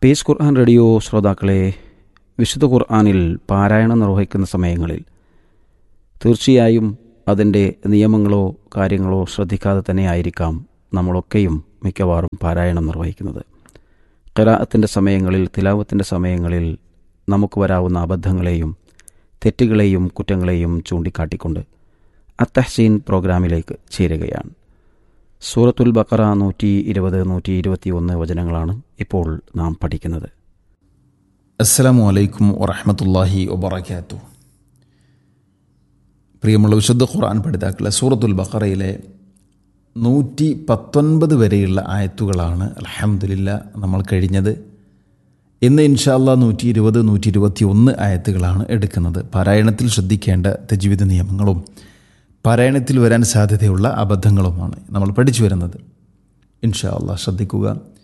piece ഖുർആൻ radio ശ്രോതാക്കളെ വിശുദ്ധ ഖുർആനിൽ പാരായണം നിർവഹിക്കുന്ന സമയങ്ങളിൽ തീർച്ചയായും അതിൻ്റെ നിയമങ്ങളോ കാര്യങ്ങളോ ശ്രദ്ധിക്കാതെ തന്നെ ആയിരിക്കാം നമ്മളൊക്കെയും മിക്കവാറും പാരായണം നിർവഹിക്കുന്നത് ഖിറാഅത്തിൻ്റെ സമയങ്ങളിൽ തിലാവത്തിൻ്റെ സമയങ്ങളിൽ നമുക്ക് വരാവുന്ന അബദ്ധങ്ങളെയും തെറ്റുകളെയും കുറ്റങ്ങളെയും ചൂണ്ടിക്കാട്ടിക്കൊണ്ട് അത്തഹ്സീൻ പ്രോഗ്രാമിലേക്ക് ചേരുകയാണ് സൂറത്തുൽ ബക്കറ നൂറ്റി ഇരുപത് നൂറ്റി ഇരുപത്തി ഒന്ന് വചനങ്ങളാണ് ഇപ്പോൾ നാം പഠിക്കുന്നത് അസ്സലാമു അലൈക്കും വറഹമത്തല്ലാഹി വബർക്കാത്തു പ്രിയമുള്ള വിശുദ്ധ ഖുർആൻ പഠിതാക്കളെ സൂറത്തുൽ ബഖറയിലെ നൂറ്റി പത്തൊൻപത് വരെയുള്ള ആയത്തുകളാണ് അലഹമുല്ല നമ്മൾ കഴിഞ്ഞത് ഇന്ന് ഇൻഷാല്ല നൂറ്റി ഇരുപത് നൂറ്റി ഇരുപത്തി ഒന്ന് ആയത്തുകളാണ് എടുക്കുന്നത് പാരായണത്തിൽ ശ്രദ്ധിക്കേണ്ട തജ്വിധ നിയമങ്ങളും പാരായണത്തിൽ വരാൻ സാധ്യതയുള്ള അബദ്ധങ്ങളുമാണ് നമ്മൾ പഠിച്ചു വരുന്നത് ഇൻഷാ അള്ളാഹ് ശ്രദ്ധിക്കുക